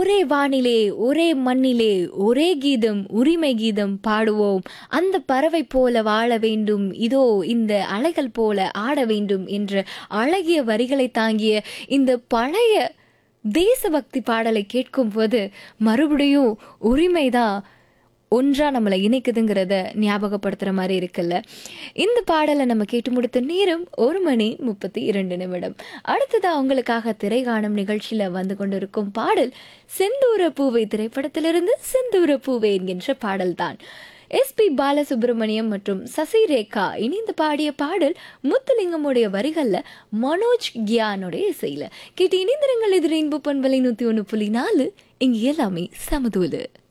ஒரே வானிலே ஒரே மண்ணிலே ஒரே கீதம் உரிமை கீதம் பாடுவோம் அந்த பறவை போல வாழ வேண்டும் இதோ இந்த அலைகள் போல ஆட வேண்டும் என்ற அழகிய வரிகளை தாங்கிய இந்த பழைய தேசபக்தி பாடலை கேட்கும்போது மறுபடியும் உரிமைதான் ஒன்றா நம்மளை இணைக்குதுங்கிறத ஞாபகப்படுத்துற மாதிரி இருக்குல்ல இந்த பாடலை நம்ம கேட்டு முடித்த நேரம் ஒரு மணி முப்பத்தி இரண்டு நிமிடம் அடுத்ததா உங்களுக்காக திரை காணும் நிகழ்ச்சியில வந்து கொண்டிருக்கும் பாடல் செந்தூர பூவை திரைப்படத்திலிருந்து செந்தூர பூவை என்கின்ற பாடல்தான் எஸ்பி பாலசுப்ரமணியம் மற்றும் சசி ரேகா இணைந்து பாடிய பாடல் முத்துலிங்கமுடைய வரிகள்ல மனோஜ் கியானுடைய இசையில கேட்டு இணைந்திருங்கள் இது ரெயின்போ பண்பலை நூத்தி ஒன்று புள்ளி நாலு இங்க எல்லாமே சமதூலு